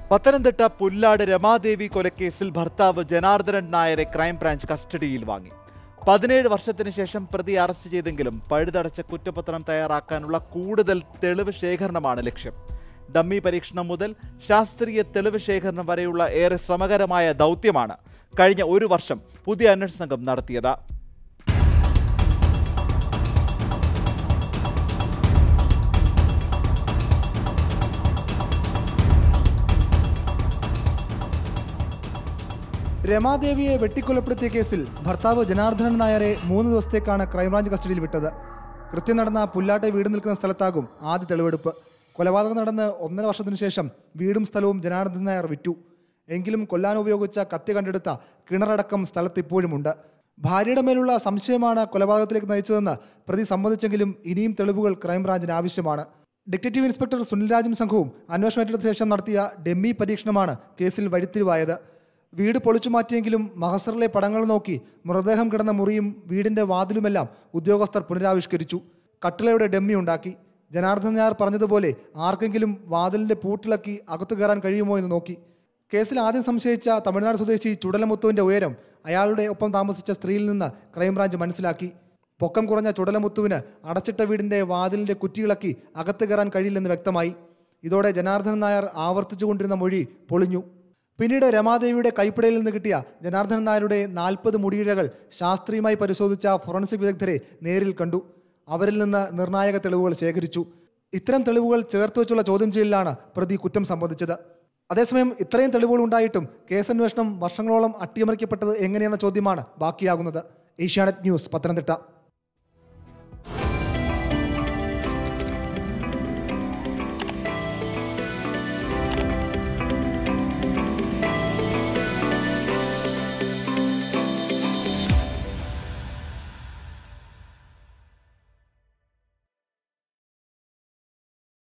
പത്തനംതിട്ട പുല്ലാട് രമാദേവി കൊലക്കേസിൽ ഭർത്താവ് ജനാർദ്ദനൻ നായരെ ക്രൈംബ്രാഞ്ച് കസ്റ്റഡിയിൽ വാങ്ങി പതിനേഴ് വർഷത്തിന് ശേഷം പ്രതി അറസ്റ്റ് ചെയ്തെങ്കിലും പഴുതടച്ച കുറ്റപത്രം തയ്യാറാക്കാനുള്ള കൂടുതൽ തെളിവ് ശേഖരണമാണ് ലക്ഷ്യം ഡമ്മി പരീക്ഷണം മുതൽ ശാസ്ത്രീയ തെളിവ് ശേഖരണം വരെയുള്ള ഏറെ ശ്രമകരമായ ദൗത്യമാണ് കഴിഞ്ഞ ഒരു വർഷം പുതിയ അന്വേഷണ സംഘം നടത്തിയത് രമാദേവിയെ വെട്ടിക്കൊലപ്പെടുത്തിയ കേസിൽ ഭർത്താവ് ജനാർദ്ദനൻ നായരെ മൂന്ന് ദിവസത്തേക്കാണ് ക്രൈംബ്രാഞ്ച് കസ്റ്റഡിയിൽ വിട്ടത് കൃത്യം നടന്ന പുല്ലാട്ടെ വീട് നിൽക്കുന്ന സ്ഥലത്താകും ആദ്യ തെളിവെടുപ്പ് കൊലപാതകം നടന്ന് ഒന്നര വർഷത്തിനു ശേഷം വീടും സ്ഥലവും ജനാർദ്ദനൻ നായർ വിറ്റു എങ്കിലും കൊല്ലാൻ ഉപയോഗിച്ച കത്തി കണ്ടെടുത്ത കിണറടക്കം സ്ഥലത്ത് ഇപ്പോഴുമുണ്ട് ഭാര്യയുടെ മേലുള്ള സംശയമാണ് കൊലപാതകത്തിലേക്ക് നയിച്ചതെന്ന് പ്രതി സമ്മതിച്ചെങ്കിലും ഇനിയും തെളിവുകൾ ക്രൈംബ്രാഞ്ചിന് ആവശ്യമാണ് ഡിറ്റക്റ്റീവ് ഇൻസ്പെക്ടർ സുനിൽരാജും സംഘവും അന്വേഷണം ഏറ്റെടുത്ത ശേഷം നടത്തിയ ഡെമ്മി പരീക്ഷണമാണ് കേസിൽ വഴിത്തിരിവായത് വീട് പൊളിച്ചു മാറ്റിയെങ്കിലും മഹസറിലെ പടങ്ങൾ നോക്കി മൃതദേഹം കിടന്ന മുറിയും വീടിന്റെ വാതിലുമെല്ലാം ഉദ്യോഗസ്ഥർ പുനരാവിഷ്കരിച്ചു കട്ടിളയുടെ ഡെമ്മി ഉണ്ടാക്കി ജനാർദ്ദൻ നായർ പറഞ്ഞതുപോലെ ആർക്കെങ്കിലും വാതിലിന്റെ പൂട്ടിളക്കി അകത്തു കയറാൻ കഴിയുമോ എന്ന് നോക്കി കേസിൽ ആദ്യം സംശയിച്ച തമിഴ്നാട് സ്വദേശി ചുടലമുത്തുവിന്റെ ഉയരം അയാളുടെ ഒപ്പം താമസിച്ച സ്ത്രീയിൽ നിന്ന് ക്രൈംബ്രാഞ്ച് മനസ്സിലാക്കി പൊക്കം കുറഞ്ഞ ചുടലമുത്തുവിന് അടച്ചിട്ട വീടിന്റെ വാതിലിന്റെ കുറ്റിയിളക്കി അകത്ത് കയറാൻ കഴിയില്ലെന്ന് വ്യക്തമായി ഇതോടെ ജനാർദ്ദനൻ നായർ ആവർത്തിച്ചുകൊണ്ടിരുന്ന മൊഴി പൊളിഞ്ഞു പിന്നീട് രമാദേവിയുടെ കൈപ്പിടയിൽ നിന്ന് കിട്ടിയ ജനാർദ്ദനൻ നായരുടെ നാൽപ്പത് മുടിയിഴകൾ ശാസ്ത്രീയമായി പരിശോധിച്ച ഫോറൻസിക് വിദഗ്ധരെ നേരിൽ കണ്ടു അവരിൽ നിന്ന് നിർണായക തെളിവുകൾ ശേഖരിച്ചു ഇത്തരം തെളിവുകൾ ചേർത്ത് വെച്ചുള്ള ചോദ്യം ചെയ്യലിലാണ് പ്രതി കുറ്റം സംബന്ധിച്ചത് അതേസമയം ഇത്രയും തെളിവുകൾ ഉണ്ടായിട്ടും കേസന്വേഷണം വർഷങ്ങളോളം അട്ടിയമറിക്കപ്പെട്ടത് എങ്ങനെയെന്ന ചോദ്യമാണ് ബാക്കിയാകുന്നത് ഏഷ്യാനെറ്റ് ന്യൂസ് പത്തനംതിട്ട